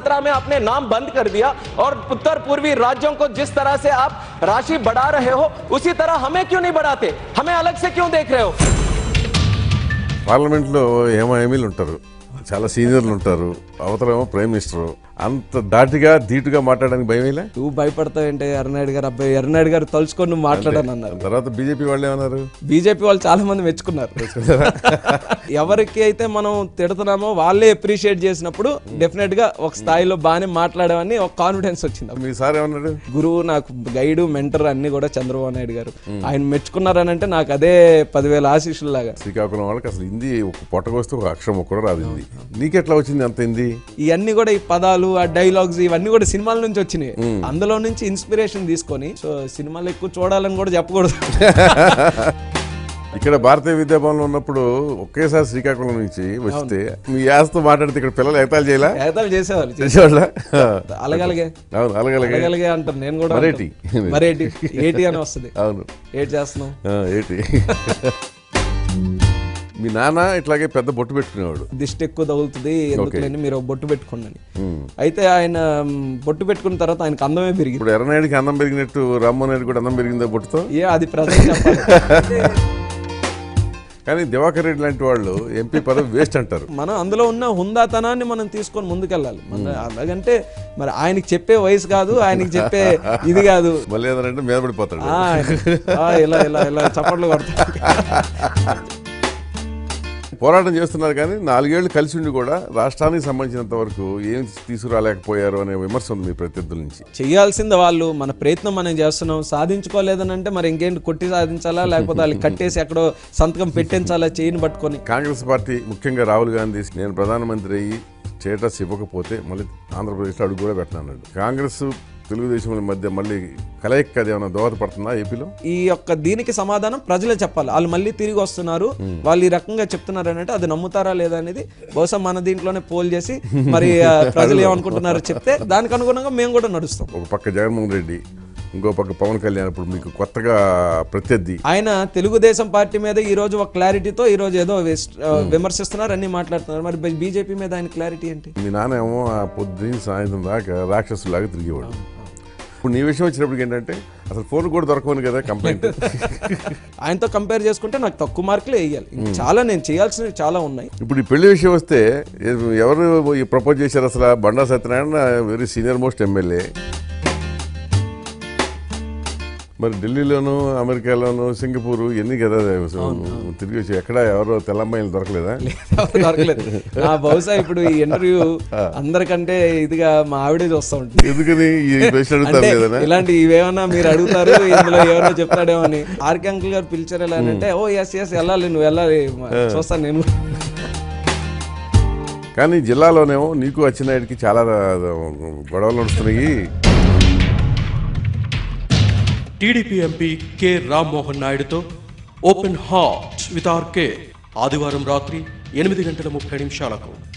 सत्रह में आपने नाम बंद कर दिया और उत्तर पूर्वी राज्यों को जिस तरह से आप राशि बढ़ा रहे हो उसी तरह हमें क्यों नहीं बढ़ाते हमें अलग से क्यों देख रहे हो పార్లమెంట్లో ఏమో ఎమ్మెల్యేలు ఉంటారు చాలా సీనియర్లు ఉంటారు అవతలేమో ప్రైమ్ మినిస్టర్ అంత దాటిగా ధీటుగా మాట్లాడడానికి భయమేలే నువ్వు భయపడతావేంటే ఎర్రనాయుడు గారు అబ్బాయి ఎర్రనాయుడు గారు తలుచుకొని నువ్వు మాట్లాడని అన్నారు తర్వాత బీజేపీ వాళ్ళు ఏమన్నారు బీజేపీ వాళ్ళు చాలా మంది మెచ్చుకున్నారు ఎవరికి అయితే మనం తిడుతున్నామో వాళ్ళే అప్రిషియేట్ చేసినప్పుడు డెఫినెట్ గా ఒక స్థాయిలో బాగానే మాట్లాడమని ఒక కాన్ఫిడెన్స్ వచ్చింది మీ సార్ ఏమన్నాడు గురువు నాకు గైడ్ మెంటర్ అన్ని కూడా చంద్రబాబు నాయుడు గారు ఆయన మెచ్చుకున్నారని అంటే నాకు అదే పదివేల ఆశీస్సులు లాగా శ్రీకాకుళం వాళ్ళకి అసలు హిందీ ఒక పొట్టకొస్తే ఒక అక్షరం ఒక్కడు రాదు హిందీ నీకెట్లా వచ్చింది అంత హిందీ ఇవన్నీ కూడా ఈ పదాలు ఆ డైలాగ్స్ ఇవన్నీ కూడా సినిమాల నుంచి వచ్చినాయి అందులో నుంచి ఇన్స్పిరేషన్ తీసుకొని సో సినిమాలు ఎక్కువ చూడాలని కూడా చెప్పకూడదు ఇక్కడ భారతీయ విద్యాభవన్లో ఉన్నప్పుడు ఒకేసారి శ్రీకాకుళం నుంచి వస్తే మీ యాస్తో మాట్లాడితే ఇక్కడ పిల్లలు ఎగతాలు చేయాలా ఎగతాలు చేసేవాళ్ళు చేసేవాళ్ళ అలాగలగే అవును అలాగలాగే అలాగలగే అంటారు నేను కూడా మరేటి. అంటాను. మరేటి ఏటి అని వస్తుంది అవును ఏటి చేస్తున్నాం ఆ, ఏంటి మీ నాన్న ఇట్లాగే పెద్ద బొట్టు పెట్టుకునేవాడు దిష్టి ఎక్కువ తగులుతుంది ఎందుకులేని మీరు ఒక బొట్టు పెట్టుకోండి అయితే ఆయన మ్, బొట్టు పెట్టుకున్న తర్వాత ఆయనకు అందమే పెరిగింది ఇప్పుడు ఎర్రనాయుడికి అందం పెరిగినట్టు రామ్మోహన్ నాయుడు కూడా అందం పెరిగిందా బొట్టుతో ఏ అది ప్రజలు చెప్పాలి కానీ దివాకర్ రెడ్డి లాంటి వాళ్ళు ఎంపీ పదవి వేస్ట్ అంటారు మనం అందులో ఉన్న హుందాతనాన్ని మనం తీసుకొని ముందుకెళ్ళాలి మన అలాగంటే మరి ఆయనకి చెప్పే వయసు కాదు ఆయనకి చెప్పే ఇది కాదు మళ్ళీ ఏదంటే మీద పడిపోతాడు ఆ, ఆ, ఇలా ఇలా ఇలా చప్పట్లు కొడతాడు పోరాటం చేస్తున్నారు కానీ నాలుగేళ్లు కలిసి ఉండి కూడా రాష్ట్రానికి సంబంధించినంత వరకు ఏం తీసుకురాలేకపోయారు అనే విమర్శ ఉంది మీ ప్రత్యర్థుల నుంచి చేయాల్సింది వాళ్ళు మన ప్రయత్నం మనం చేస్తున్నాం సాధించుకోలేదని అంటే మరి ఇంకేంటి కొట్టి సాధించాలా లేకపోతే వాళ్ళకి కట్టేసి ఎక్కడో సంతకం పెట్టించాలా చేయని పట్టుకొని కాంగ్రెస్ పార్టీ ముఖ్యంగా రాహుల్ గాంధీ నేను ప్రధానమంత్రి అయ్యి స్టేటస్ ఇవ్వకపోతే మళ్ళీ ఆంధ్రప్రదేశ్లో అడుగు కూడా పెట్టనన్నాడు కాంగ్రెస్ తెలుగుదేశం మధ్య మళ్ళీ కలయిక అది ఏమైనా దోహదపడుతుందా ఏపీలో ఈ యొక్క దీనికి సమాధానం ప్రజలే చెప్పాలి వాళ్ళు మళ్ళీ తిరిగి వస్తున్నారు వాళ్ళు ఈ రకంగా చెప్తున్నారు అంటే అది నమ్ముతారా లేదా అనేది బహుశా మన దీంట్లోనే పోల్ చేసి మరి ఆ, ప్రజలు ఏమనుకుంటున్నారో చెప్తే దానికి అనుగుణంగా మేము కూడా నడుస్తాం ఒక పక్క జగన్మోహన్ రెడ్డి ఇంకో పక్క పవన్ కళ్యాణ్ ఇప్పుడు మీకు కొత్తగా ప్రత్యర్థి ఆయన తెలుగుదేశం పార్టీ మీద ఈ రోజు ఒక క్లారిటీతో ఈ రోజు ఏదో విస్- ఆ, విమర్శిస్తున్నారు అన్ని మాట్లాడుతున్నారు మరి బీజేపీ మీద ఆయన క్లారిటీ ఏంటి మీ నాన్న ఏమో ఆ పొద్దున్న సాయంత్రం దాకా రాక్షసులాగా తిరిగేవాడు ఇప్పుడు నీ విషయం వచ్చినప్పటికి ఏంటంటే అసలు ఫోన్ కూడా దొరకవని కదా కంప్లైంట్ ఆయనతో కంపేర్ చేసుకుంటే నాకు తక్కువ మార్కులే వేయాలి ఇంకా చాలా నేను చేయాల్సినవి చాలా ఉన్నాయి ఇప్పుడు ఈ పెళ్లి విషయం వస్తే ఏ- ఎవరు ఈ ప్రపోజ్ చేశారు అసలు Banda Satyanarayana very senior most MLA మరి ఢిల్లీలోను అమెరికాలోను సింగపూర్ ఎన్ని కదా తిరిగి వచ్చి ఎక్కడ ఎవరో తెల్లమ్మాయిలు దొరకలేదా ఎవరు దొరకలేదు నా బహుశా ఇప్పుడు ఈ ఇంటర్వ్యూ అందరికంటే ఇదిగా మా ఆవిడే చూస్తూ ఉంటుంది ఎందుకని ఈ ప్రశ్న అంటే అడుగుతారు లేదనా ఇలాంటి ఇవేమన్నా మీరు అడుగుతారు ఇందులో ఏమైనా చెప్తాడేమో అని ఆర్కే అంకుల్ గారు పిలిచారు ఎలా అని అంటే ఓ ఎస్ ఎస్ వెళ్ళాలి నువ్వు వెళ్ళాలి చూస్తాను నేను కానీ జిల్లాలోనేమో నీకు అచ్చెన్నాయుడికి చాలా గొడవలు నడుస్తున్నాయి టీడీపీ ఎంపీ కె రామ్మోహన్ నాయుడుతో ఓపెన్ హార్ట్ విత్ ఆర్కే ఆదివారం రాత్రి ఎనిమిది గంటల ముప్పై నిమిషాలకు